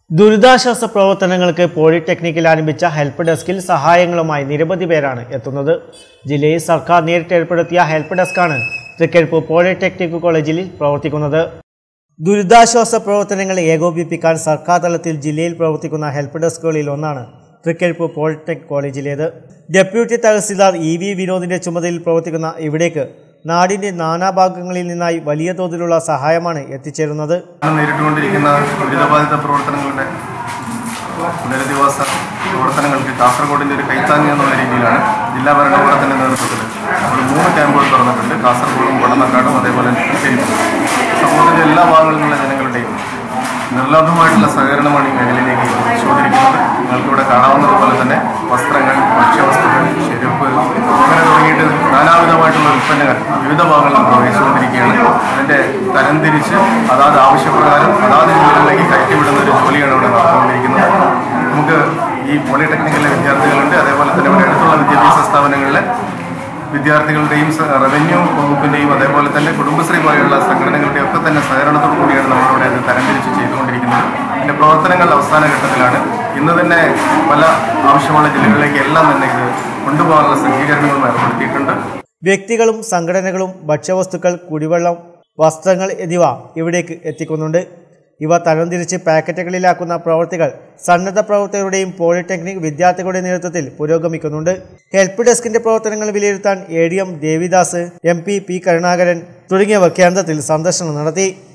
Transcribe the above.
ദുരിതാശ്വാസ പ്രവർത്തനങ്ങൾക്ക് പോളിടെക്നിക്കിൽ ആരംഭിച്ച ഹെൽപ്പ് ഡെസ്കിൽ സഹായങ്ങളുമായി നിരവധി പേരാണ് എത്തുന്നത് ജില്ലയിൽ സർക്കാർ നേരിട്ട് ഏർപ്പെടുത്തിയ ഹെൽപ്പ് ഡെസ്കാണ് തൃക്കരിപ്പൂർ പോളിടെക്നിക് കോളേജിൽ പ്രവർത്തിക്കുന്നത് ദുരിതാശ്വാസ പ്രവർത്തനങ്ങൾ ഏകോപിപ്പിക്കാൻ സർക്കാർ തലത്തിൽ ജില്ലയിൽ പ്രവർത്തിക്കുന്ന ഹെൽപ്പ് ഡെസ്കുകളിൽ ഒന്നാണ് തൃക്കരിപ്പൂർ പോളിടെക്നിക് കോളേജിലേത് ഡെപ്യൂട്ടി തഹസിൽദാർ ഇ വി വിനോദിന്റെ ചുമതലയിൽ പ്രവർത്തിക്കുന്ന ഇവിടേക്ക് നാടിന്റെ നാനാഭാഗങ്ങളിൽ നിന്നായി വലിയ തോതിലുള്ള സഹായമാണ് എത്തിച്ചേരുന്നത് ആണ് നേരിട്ടുകൊണ്ടിരിക്കുന്ന ദുരിതബാധിത പ്രവർത്തനങ്ങളുടെ പുനരധിവാസ പ്രവർത്തനങ്ങൾക്ക് കാസർഗോഡിൻ്റെ ഒരു കൈത്താങ്ങി എന്നുള്ള രീതിയിലാണ് ജില്ലാ ഭരണകൂടത്തിൻ്റെ നേതൃത്വത്തിൽ നമ്മൾ മൂന്ന് ക്യാമ്പുകൾ തുറന്നിട്ടുണ്ട് കാസർഗോഡും കൊടന്നക്കാടും അതേപോലെ പെരിപ്പൂർ സമൂഹത്തിൻ്റെ എല്ലാ ഭാഗങ്ങളിൽ നിന്നുള്ള ജനങ്ങളുടെയും നിർലോഭമായിട്ടുള്ള സഹകരണമാണ് ഈ മേഖലയിലേക്ക് ചോദിക്കുന്നത് നിങ്ങൾക്കിവിടെ കാണാവുന്നതുപോലെ തന്നെ വസ്ത്രങ്ങൾ ഭക്ഷ്യവസ്തുക്കൾ ചെരുപ്പ് അങ്ങനെ തുടങ്ങിയിട്ട് നാനാവിധമായിട്ടുള്ള ഉൽപ്പന്നങ്ങൾ വിവിധ ഭാഗങ്ങളിൽ പ്രവേശിച്ചുകൊണ്ടിരിക്കുകയാണ് അതിൻ്റെ തരംതിരിച്ച് അതാത് ആവശ്യപ്രകാരം അതാത് ജില്ലകളിലേക്ക് കയറ്റിവിടുന്ന ഒരു ജോലിയാണ് ഇവിടെ നടന്നുകൊണ്ടിരിക്കുന്നത് നമുക്ക് ഈ പോളിടെക്നിക്കിലെ വിദ്യാർത്ഥികളുണ്ട് അതേപോലെ തന്നെ ഇവിടെ അടുത്തുള്ള വിദ്യാഭ്യാസ സ്ഥാപനങ്ങളിലെ വിദ്യാർത്ഥികളുടെയും സ- റവന്യൂ വകുപ്പിന്റെയും അതേപോലെ തന്നെ കുടുംബശ്രീ പോലെയുള്ള സംഘടനകളുടെയും ഒക്കെ തന്നെ സഹകരണത്തോടു കൂടിയാണ് നമ്മളിവിടെ ഇത് തരംതിരിച്ച് ചെയ്തുകൊണ്ടിരിക്കുന്നത് ഇതിന്റെ പ്രവർത്തനങ്ങൾ അവസാന ഘട്ടത്തിലാണ് ഇന്ന് തന്നെ പല ആവശ്യമുള്ള ജില്ലകളിലേക്ക് എല്ലാം തന്നെ ഇത് കൊണ്ടുപോകാനുള്ള സജ്ജീകരണങ്ങളും ഏർപ്പെടുത്തിയിട്ടുണ്ട് വ്യക്തികളും സംഘടനകളും ഭക്ഷ്യവസ്തുക്കൾ കുടിവെള്ളം വസ്ത്രങ്ങൾ എന്നിവ ഇവിടേക്ക് എത്തിക്കുന്നുണ്ട് ഇവ തരംതിരിച്ച് പാക്കറ്റുകളിലാക്കുന്ന പ്രവൃത്തികൾ സന്നദ്ധ പ്രവർത്തകരുടെയും പോളിടെക്നിക് വിദ്യാർത്ഥികളുടെ നേതൃത്വത്തിൽ പുരോഗമിക്കുന്നുണ്ട് ഹെൽപ്പ് ഡെസ്കിന്റെ പ്രവർത്തനങ്ങൾ വിലയിരുത്താൻ A D M Devidas M P P Karunakaran തുടങ്ങിയവർ കേന്ദ്രത്തിൽ സന്ദർശനം നടത്തി